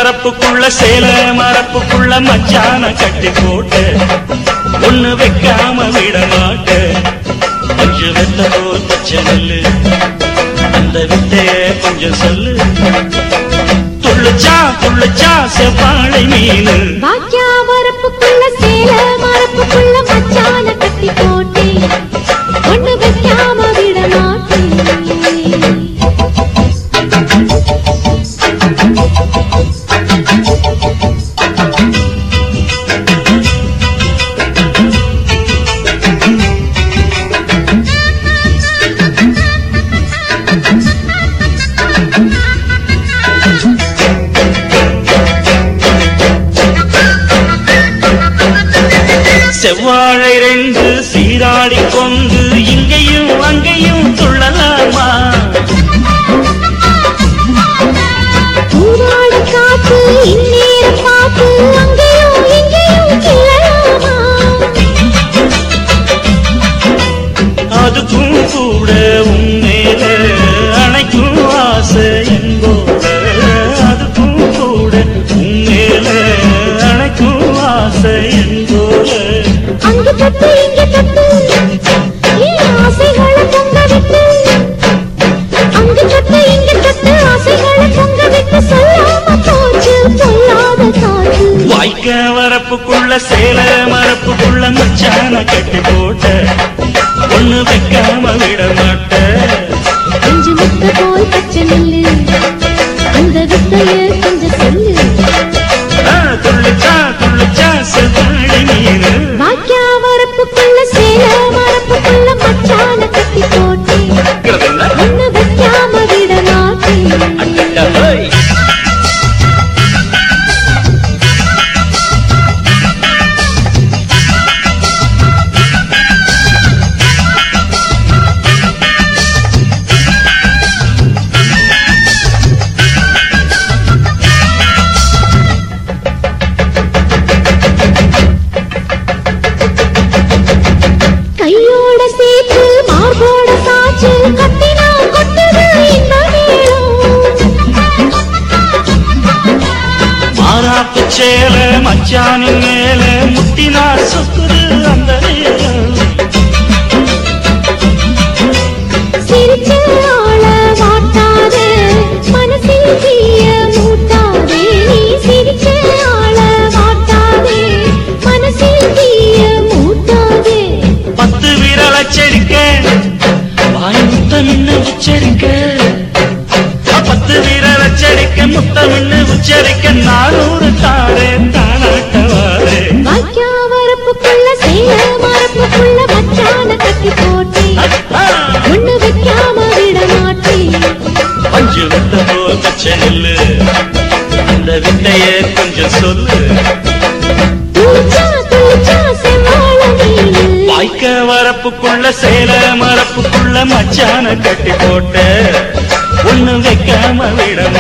வரப்புக்குள்ள சேல மரப்புக்குள்ள மச்சான கட்டி போட்ட ஒண்ணு வைக்காம விட மாட்ட கொஞ்சம் வெத்த போல் பச்சை நெல்லு அந்த வித்தைய கொஞ்சம் சொல்லு துள்ளுச்சா துள்ளுச்சா செவ்வாழை மீனு வாக்கியா வரப்புக்குள்ள சேல மரப்புக்குள்ள மச்சான கட்டி போட்டேன் ஒண்ணு வைக்காம விட மாட்டேன் செவ்வாழை ரெண்டு சீராடி கொண்டு இங்கேயும் அங்கேயும் துள்ளலாமா பூவாட காத்து இந்நேரம் பார்த்து அங்கேயும் இங்கேயும் கிளலாமா அதுக்கும் கூட உன்னேல அணைக்கும் ஆசை என்போட அதுக்கும் கூட உன்னேல அணைக்கும் ஆசை என்போட அங்க தட்டு இங்க தட்டு ஏன் ஆசைகளை பொங்க விட்டு அங்க தட்டு இங்க தட்டு ஆசைகளை பொங்க விட்டு சொல்லாம போச்சு சொல்லாத காத்து வாய்க்க வரப்புக்குள்ள சேல மரப்புக்குள்ள மச்சான கட்டி போட்ட ஒண்ணு வைக்காம விட மாட்ட கொஞ்ச முத்த போல் பச்சை நெல்லு அந்த வித்தைய கொஞ்சம் சொல்லு ஆ, துள்ளுச்சா துள்ளுச்சா செவ்வாழை மீனு வாக்கியா வரப்புக்குள்ள சேல மரப்புக்குள்ள மச்சான கட்டி போட்டேன் இருக்கிறதென்ன? ஒண்ணு வைக்காம விட மாட்டேன் அட்டட்ட, ஹோய். கையோட சேர்த்து மார்போட சாச்சு கத்தினா கொட்டுது இந்த மாறாப்பு சேல மச்சானின் மேல முட்டினா சொக்குது அந்த நேரம் சிரிச்சு ஆள மாட்டாதே மனசில் தீய மூட்டாதே நீ சிரிச்சு ஆள மாட்டாதே மனசில் தீய மூட்டாதே பத்து விரல் அச்சரிக்க வாய் முத்தமின்னு உச்சரிக்க பத்து விரல் அச்சரிக்க முத்தமின்னு உச்சரிக்க நானூறு தாரே தானாட்டவாரே வாக்கியா வரப்புக்குள்ள சேல மரப்புக்குள்ள மச்சான கட்டி போட்டேன் ஒண்ணு வைக்காம விட மாட்டேன் பஞ்சு வித்த போல் பச்சை நெல்லு அந்த வித்தைய கொஞ்சம் சொல்லு துளிச்சா துளிச்சா செவ்வாழ மீனு வாய்க்க வரப்புக்குள்ள சேல மரப்புக்குள்ள மச்சான கட்டி போட்ட ஒண்ணு வைக்காம விட